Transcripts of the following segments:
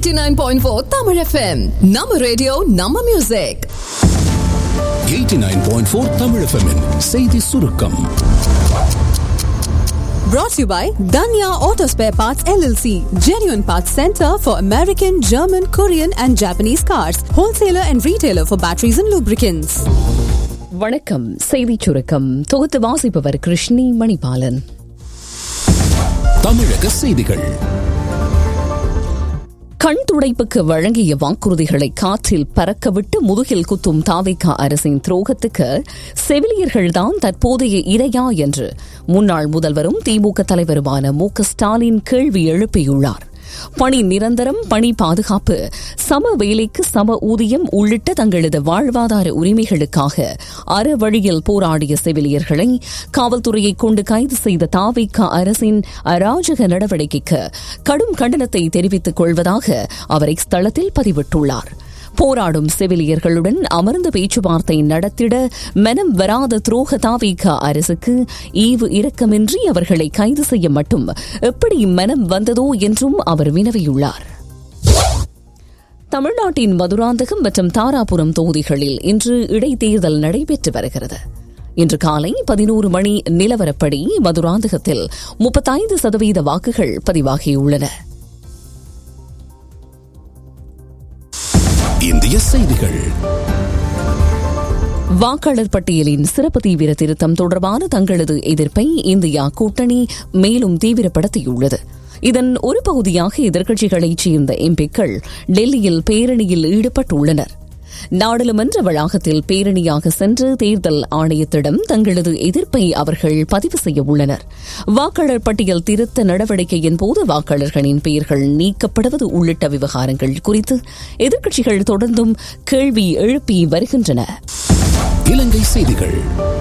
89.4 Tamil FM. நம்ம radio நம்ம music 89.4 Tamil எஃப்எம்மின் செய்தி சுருக்கம் brought to you by Danya Auto Spare Parts LLC, genuine parts center for American, German, Korean and Japanese cars, wholesaler and retailer for batteries and lubricants. வணக்கம் செய்திச் சுருக்கம் தொகுத்து வாசிப்பவர் கிருஷ்ணி மணிபாலன் தமிழக செய்திகள் கண் துடைப்புக்கு வழங்கிய வாக்குறுதிகளை காற்றில் பறக்கவிட்டு முதுகில் குத்தும் தாவேகா அரசின் துரோகத்துக்கு செவிலியர்கள்தான் தற்போதைய இரையா என்று முன்னாள் முதல்வரும் திமுக தலைவருமான மு க ஸ்டாலின் கேள்வி எழுப்பியுள்ளார் பணி நிரந்தரம் பணி பாதுகாப்பு சம வேலைக்கு சம ஊதியம் உள்ளிட்ட தங்களது வாழ்வாதார உரிமைகளுக்காக அற வழியில் போராடிய செவிலியர்களை காவல்துறையை கொண்டு கைது செய்த தாவிக அரசின் அராஜக நடவடிக்கைக்கு கடும் கண்டனத்தை தெரிவித்துக் கொள்வதாக அவர் இஸ்தளத்தில் பதிவிட்டுள்ளார் போராடும் செவிலியர்களுடன் அமர்ந்து பேச்சுவார்த்தை நடத்திட மனம் வராத துரோக தாவிக அரசுக்கு ஈவு இரக்கமின்றி அவர்களை கைது செய்ய மட்டும் எப்படி மனம் வந்ததோ என்றும் அவர் வினவியுள்ளார் தமிழ்நாட்டின் மதுராந்தகம் மற்றும் தாராபுரம் தொகுதிகளில் இன்று இடைத்தேர்தல் நடைபெற்று வருகிறது இன்று காலை பதினோரு மணி நிலவரப்படி மதுராந்தகத்தில் முப்பத்தைந்து சதவீத வாக்குகள் பதிவாகியுள்ளன இந்திய செய்திகள் வாக்காளர் பட்டியலின் சிறப்பு தீவிர திருத்தம் தொடர்பான தங்களது எதிர்ப்பை இந்தியா கூட்டணி மேலும் தீவிரப்படுத்தியுள்ளது இதன் ஒரு பகுதியாக எதிர்க்கட்சிகளைச் சேர்ந்த எம்பிக்கள் டெல்லியில் பேரணியில் ஈடுபட்டுள்ளனர் நாடாளுமன்ற வளாகத்தில் பேரணியாக சென்று தேர்தல் ஆணையத்திடம் தங்களது எதிர்ப்பை அவர்கள் பதிவு செய்ய உள்ளனர் வாக்காளர் பட்டியல் திருத்த நடவடிக்கையின் போது வாக்காளர்களின் பெயர்கள் நீக்கப்படுவது உள்ளிட்ட விவகாரங்கள் குறித்து எதிர்க்கட்சிகள் தொடர்ந்தும் கேள்வி எழுப்பி வருகின்றன இலங்கை செய்திகள்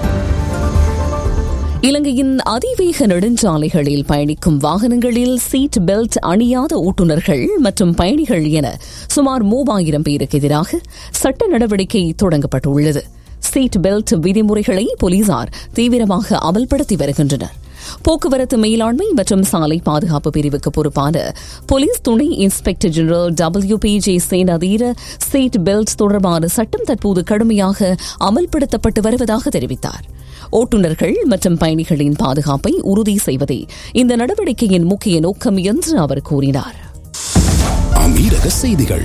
இலங்கையின் அதிவேக நெடுஞ்சாலைகளில் பயணிக்கும் வாகனங்களில் சீட் பெல்ட் அணியாத ஓட்டுநர்கள் மற்றும் பயணிகள் என சுமார் மூவாயிரம் பேருக்கு எதிராக சட்ட நடவடிக்கை தொடங்கப்பட்டுள்ளது சீட் பெல்ட் விதிமுறைகளை போலீசார் தீவிரமாக அமல்படுத்தி வருகின்றனர் போக்குவரத்து மேலாண்மை மற்றும் சாலை பாதுகாப்பு பிரிவுக்கு பொறுப்பான போலீஸ் துணை inspector general W P J Senadheera seat belt தொடர்பான சட்டம் தற்போது கடுமையாக அமல்படுத்தப்பட்டு வருவதாக தெரிவித்தார் ஓட்டுநர்கள் மற்றும் பயணிகளின் பாதுகாப்பை உறுதி செய்வதே இந்த நடவடிக்கையின் முக்கிய நோக்கம் என்று அவர் கூறினார் அமீரக செய்திகள்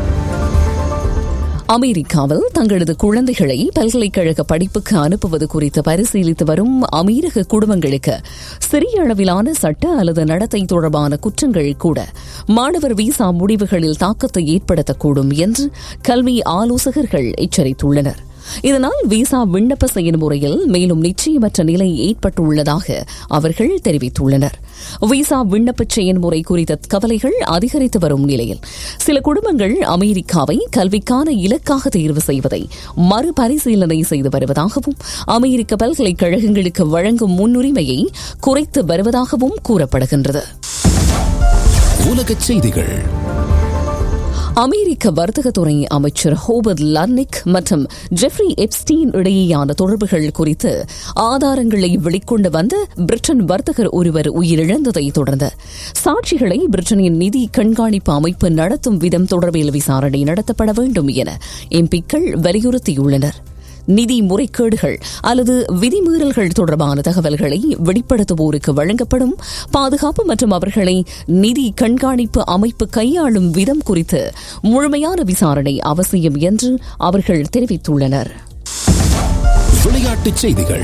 அமெரிக்காவில் தங்களது குழந்தைகளை பல்கலைக்கழக படிப்புக்கு அனுப்புவது குறித்து பரிசீலித்து வரும் அமீரக குடும்பங்களுக்கு சிறிய அளவிலான சட்ட அல்லது நடத்தை தொடர்பான குற்றங்கள் கூட மாணவர் விசா முடிவுகளில் தாக்கத்தை ஏற்படுத்தக்கூடும் என்று கல்வி ஆலோசகர்கள் எச்சரித்துள்ளனர் இதனால் விசா விண்ணப்ப செயல்முறையில் மேலும் நிச்சயமற்ற நிலை ஏற்பட்டுள்ளதாக அவர்கள் தெரிவித்துள்ளனர் விசா விண்ணப்ப செயல்முறை குறித்த கவலைகள் அதிகரித்து வரும் நிலையில் சில குடும்பங்கள் அமெரிக்காவை கல்விக்கான இலக்காக தேர்வு செய்வதை மறுபரிசீலனை செய்து வருவதாகவும் அமெரிக்க பல்கலைக்கழகங்களுக்கு வழங்கும் முன்னுரிமையை குறைத்து வருவதாகவும் கூறப்படுகின்றது உலகச் செய்திகள் அமெரிக்க வர்த்தகத்துறை அமைச்சர் ஹோபர்ட் லர்னிக் மற்றும் ஜெஃப்ரி எப்ஸ்டீன் இடையேயான தொடர்புகள் குறித்து ஆதாரங்களை வெளிக்கொண்டு வந்த பிரிட்டன் வர்த்தகர் ஒருவர் உயிரிழந்ததை தொடர்ந்து சாட்சிகளை பிரிட்டனின் நிதி கண்காணிப்பு அமைப்பு நடத்தும் விதம் தொடர்பில் விசாரணை நடத்தப்பட வேண்டும் என எம்பிக்கள் வலியுறுத்தியுள்ளனர் நிதி முறைகேடுகள் அல்லது விதிமீறல்கள் தொடர்பான தகவல்களை வெளிப்படுத்துவோருக்கு வழங்கப்படும் பாதுகாப்பு மற்றும் அவர்களை நிதி கண்காணிப்பு அமைப்பு கையாளும் விதம் குறித்து முழுமையான விசாரணை அவசியம் என்று அவர்கள் தெரிவித்துள்ளனர் விளையாட்டுச் செய்திகள்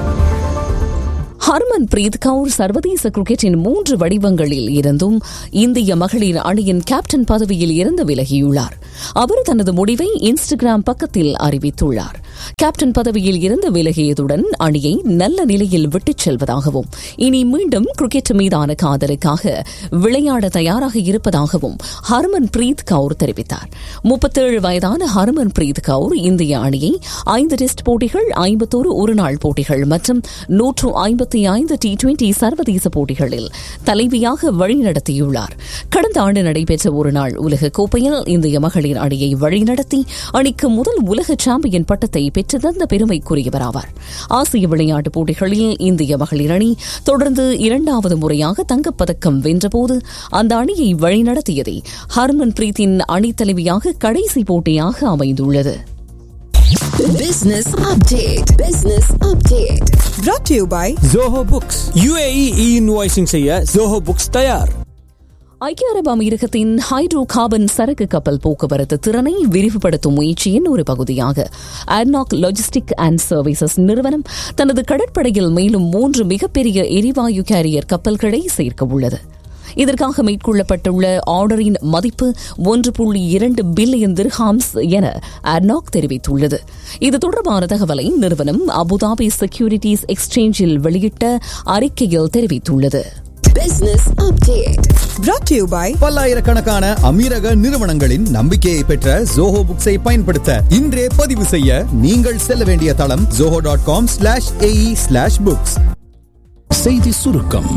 ஹர்மன் பிரீத் கவுர் சர்வதேச கிரிக்கெட்டின் மூன்று வடிவங்களில் இருந்தும் இந்திய மகளிர் அணியின் கேப்டன் பதவியில் இருந்து விலகியுள்ளார் அவர் தனது முடிவை இன்ஸ்டாகிராம் பக்கத்தில் அறிவித்துள்ளார் கேப்டன் பதவியில் இருந்து விலகியதுடன் அணியை நல்ல நிலையில் விட்டுச் செல்வதாகவும் இனி மீண்டும் கிரிக்கெட் மீதான காதலுக்காக விளையாட தயாராக இருப்பதாகவும் ஹர்மன் பிரீத் கவுர் தெரிவித்தார் முப்பத்தேழு வயதான ஹர்மன் பிரீத் கவுர் இந்திய அணியை ஐந்து டெஸ்ட் போட்டிகள் ஐம்பத்தோரு ஒருநாள் போட்டிகள் மற்றும் நூற்று ஐம்பத்தி ஐந்து டி டுவெண்டி சர்வதேச போட்டிகளில் தலைவியாக வழிநடத்தியுள்ளார் கடந்த ஆண்டு நடைபெற்ற ஒருநாள் உலக கோப்பையில் இந்திய மகளிர் அணியை வழிநடத்தி அணிக்கு முதல் உலக சாம்பியன் பட்டத்தை பெற்று தந்த பெருமைக்குரியவர் ஆவார் ஆசிய விளையாட்டுப் போட்டிகளில் இந்திய மகளிர் அணி தொடர்ந்து இரண்டாவது முறையாக தங்கப்பதக்கம் வென்றபோது அந்த அணியை வழிநடத்தியதே ஹர்மன் பிரீத்தின் அணித்தலைவியாக கடைசி போட்டியாக அமைந்துள்ளது Business update. Business update. brought to you by Zoho books UAE e invoicing செய்ய ஜோஹோ புக்ஸ் தயார் ஐக்கிய அரபு அமீரகத்தின் ஹைட்ரோ கார்பன் சரக்கு கப்பல் போக்குவரத்து திறனை விரிவுபடுத்தும் முயற்சியின் ஒரு பகுதியாக அர்னாக் லாஜிஸ்டிக் அண்ட் சர்வீசஸ் நிறுவனம் தனது கடற்படையில் மேலும் மூன்று மிகப்பெரிய எரிவாயு கேரியர் கப்பல்களை சேர்க்க உள்ளது இதற்காக மேற்கொள்ளப்பட்டுள்ள ஆர்டரின் மதிப்பு ஒன்று புள்ளி இரண்டு பில்லியன் திர்ஹாம்ஸ் என அர்னாக் தெரிவித்துள்ளது இது தொடர்பான தகவலை நிறுவனம் அபுதாபி செக்யூரிட்டிஸ் எக்ஸ்சேஞ்சில் வெளியிட்ட அறிக்கையில் தெரிவித்துள்ளது Business update. brought to you by பல்லாயிரக்கணக்கான அமீரக நிறுவனங்களின் நம்பிக்கையை பெற்ற ஜோஹோ புக்ஸை பயன்படுத்த இன்றே பதிவு செய்ய நீங்கள் செல்ல வேண்டிய தளம் Zoho dot com slash A E slash books செய்தி சுருக்கம்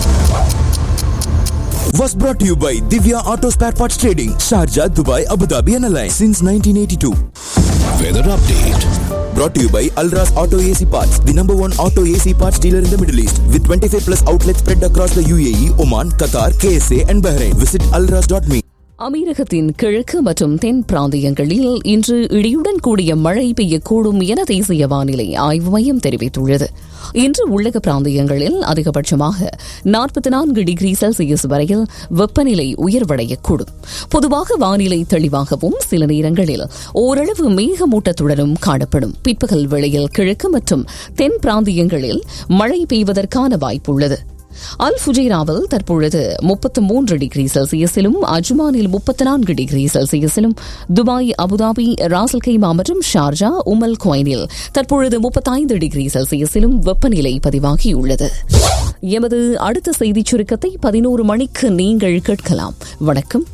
was brought to you by Divya Auto Spare Parts Trading, Sharjah, Dubai, Abu Dhabi, and Alliance since 1982. Weather update Brought to you by Alras Auto AC Parts, the number one auto AC parts dealer in the Middle East, with 25 plus outlets spread across the UAE, Oman, Qatar, KSA, and Bahrain. Visit alras.me. அமீரகத்தின் கிழக்கு மற்றும் தென் பிராந்தியங்களில் இன்று இடியுடன் கூடிய மழை பெய்யக்கூடும் என தேசிய வானிலை ஆய்வு மையம் தெரிவித்துள்ளது இன்று உள்ளக பிராந்தியங்களில் அதிகபட்சமாக நாற்பத்தி நான்கு டிகிரி செல்சியஸ் வரையில் வெப்பநிலை உயர்வடையக்கூடும் பொதுவாக வானிலை தெளிவாகவும் சில நேரங்களில் ஓரளவு மேகமூட்டத்துடனும் காணப்படும் பிற்பகல் வேளையில் கிழக்கு மற்றும் தென் பிராந்தியங்களில் மழை பெய்வதற்கான வாய்ப்புள்ளது அல் ஃபுஜைராவில் தற்பொழுது முப்பத்து மூன்று டிகிரி செல்சியஸிலும் அஜ்மானில் முப்பத்தி நான்கு டிகிரி செல்சியஸிலும் துபாய் அபுதாபி ராசல் கைமா மற்றும் ஷார்ஜா உமல் குவைனில் தற்பொழுது முப்பத்தைந்து டிகிரி செல்சியஸிலும் வெப்பநிலை பதிவாகியுள்ளது எமது அடுத்த செய்திச் சுருக்கத்தை பதினோரு மணிக்கு நீங்கள் கேட்கலாம் வணக்கம்